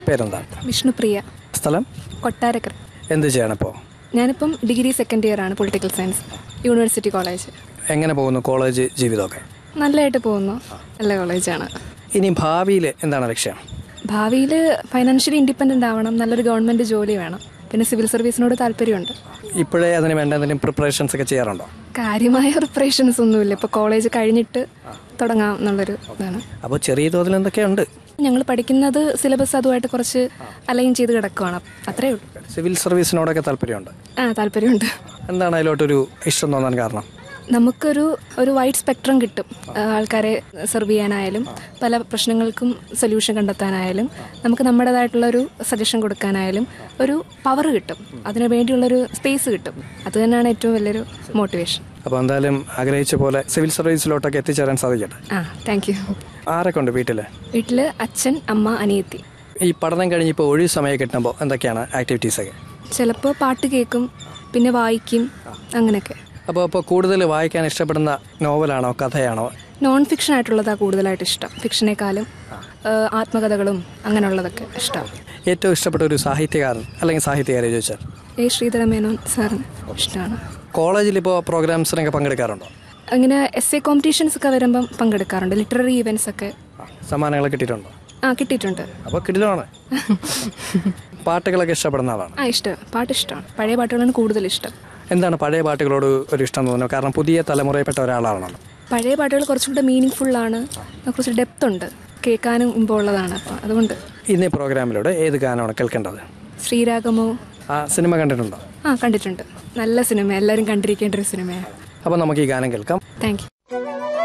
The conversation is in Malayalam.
പേരെന്താണ് വിഷ്ണുപ്രിയ സ്ഥലം കൊട്ടാരക്കര എന്ത് ചെയ്യണിപ്പോൾ ഞാനിപ്പം ഡിഗ്രി സെക്കൻഡ് ഇയർ ആണ് പൊളിറ്റിക്കൽ സയൻസ് യൂണിവേഴ്സിറ്റി കോളേജ് എങ്ങനെ പോകുന്നു കോളേജ് ജീവിതമൊക്കെ നല്ലതായിട്ട് പോകുന്നു നല്ല കോളേജാണ് ഇനി ഭാവിയിൽ എന്താണ് ലക്ഷ്യം ഭാവിയിൽ ഫൈനാൻഷ്യലി ഇൻഡിപെൻഡൻ്റ് ആവണം നല്ലൊരു ഗവൺമെൻറ് ജോലി വേണം പിന്നെ സിവിൽ സർവീസിനോട് താല്പര്യമുണ്ട് ഇപ്പോഴേ അതിന് വേണ്ട എന്തെങ്കിലും പ്രിപ്പറേഷൻസ് ഒക്കെ ചെയ്യാറുണ്ടോ കാര്യമായ പ്രിപ്പറേഷൻസ് ഒന്നുമില്ല ഇപ്പോൾ കോളേജ് കഴിഞ്ഞിട്ട് തുടങ്ങാം എന്നുള്ളൊരു ഇതാണ് അപ്പോൾ ചെറിയ തോതിൽ എന്തൊക്കെയുണ്ട് ഞങ്ങൾ പഠിക്കുന്നത് സിലബസ് അതുമായിട്ട് കുറച്ച് അലൈൻ ചെയ്ത് കിടക്കുവാണ് അത്രേ ഉള്ളൂ സിവിൽ സർവീസിനോടൊക്കെ താല്പര്യമുണ്ട് ആ താല്പര്യമുണ്ട് എന്താണ് അതിലോട്ടൊരു ഇഷ്ടം തോന്നാൻ കാരണം നമുക്കൊരു ഒരു വൈഡ് സ്പെക്ട്രം കിട്ടും ആ, ആൾക്കാരെ സെർവ് ചെയ്യാനായാലും പല പ്രശ്നങ്ങൾക്കും സൊല്യൂഷൻ കണ്ടെത്താനായാലും നമുക്ക് നമ്മുടേതായിട്ടുള്ള ഒരു സജഷൻ കൊടുക്കാനായാലും ഒരു പവർ കിട്ടും അതിനു വേണ്ടിയുള്ളൊരു സ്പേസ് കിട്ടും അത് തന്നെയാണ് ഏറ്റവും വലിയൊരു മോട്ടിവേഷൻ അപ്പോൾ എന്തായാലും ആഗ്രഹിച്ച പോലെ സിവിൽ സർവീസിലോട്ടൊക്കെ എത്തിച്ചേരാൻ സാധിക്കട്ടെ ആ താങ്ക് യു ആരൊക്കെ ഉണ്ട് വീട്ടിൽ വീട്ടിൽ അച്ഛൻ അമ്മ അനിയത്തി ഈ പഠനം കഴിഞ്ഞ് ഇപ്പോൾ ഒഴിവ് സമയം കിട്ടുമ്പോൾ എന്തൊക്കെയാണ് ആക്ടിവിറ്റീസൊക്കെ ചിലപ്പോൾ പാട്ട് കേൾക്കും പിന്നെ വായിക്കും അങ്ങനെയൊക്കെ അപ്പോൾ ഇപ്പോൾ കൂടുതൽ വായിക്കാൻ ഇഷ്ടപ്പെടുന്ന നോവലാണോ കഥയാണോ നോൺ ഫിക്ഷൻ ആയിട്ടുള്ളതാണ് കൂടുതലായിട്ട് ഇഷ്ടം ഫിക്ഷനേക്കാളും ആ, ആത്മകഥകളും അങ്ങനെയുള്ളതൊക്കെ ഇഷ്ടമാണ് ഏറ്റവും ഇഷ്ടപ്പെട്ട ഒരു സാഹിത്യകാരൻ അല്ലെങ്കിൽ സാഹിത്യകാരെ ചോദിച്ചാൽ എ ശ്രീധര മേനോൻ സാറിന് ഇഷ്ടമാണ് കോളേജിൽ ഇപ്പോൾ പ്രോഗ്രാംസിനൊക്കെ പങ്കെടുക്കാറുണ്ടോ അങ്ങനെ എസ് എ കോമ്പറ്റീഷൻസ് ഒക്കെ വരുമ്പം പങ്കെടുക്കാറുണ്ട് ലിറ്റററി ഇവൻറ്റ്സ് ഒക്കെ സമ്മാനങ്ങൾ കിട്ടിയിട്ടുണ്ടോ ആ കിട്ടിയിട്ടുണ്ട് അപ്പോൾ കിടിലമാണ് പാട്ടുകളൊക്കെ ഇഷ്ടപ്പെടുന്ന ആളാണ് ആ ഇഷ്ടം പാട്ട് ഇഷ്ടമാണ് പഴയ പാട്ടുകളാണ് കൂടുതൽ ഇഷ്ടം എന്താണ് പഴയ പാട്ടുകളോട് ഒരു ഇഷ്ടം തോന്നുന്നത് കാരണം പുതിയ തലമുറയിൽപ്പെട്ട ഒരാളാണല്ലോ പഴയ പാട്ടുകൾ കുറച്ചുകൂടെ മീനിങ് ഫുള്ളാണ് കുറച്ച് ഡെപ്ത് ഉണ്ട് കേൾക്കാനും ഇമ്പമുള്ളതാണ് അപ്പം അതുകൊണ്ട് ഇന്നീ പ്രോഗ്രാമിലൂടെ ഏത് ഗാനമാണ് കേൾക്കേണ്ടത് ശ്രീരാഗമോ ആ സിനിമ കണ്ടിട്ടുണ്ടോ ആ കണ്ടിട്ടുണ്ട് നല്ല സിനിമ എല്ലാവരും കണ്ടിരിക്കേണ്ട ഒരു സിനിമയാണ് അപ്പോൾ നമുക്ക് ഈ ഗാനം കേൾക്കാം താങ്ക് യു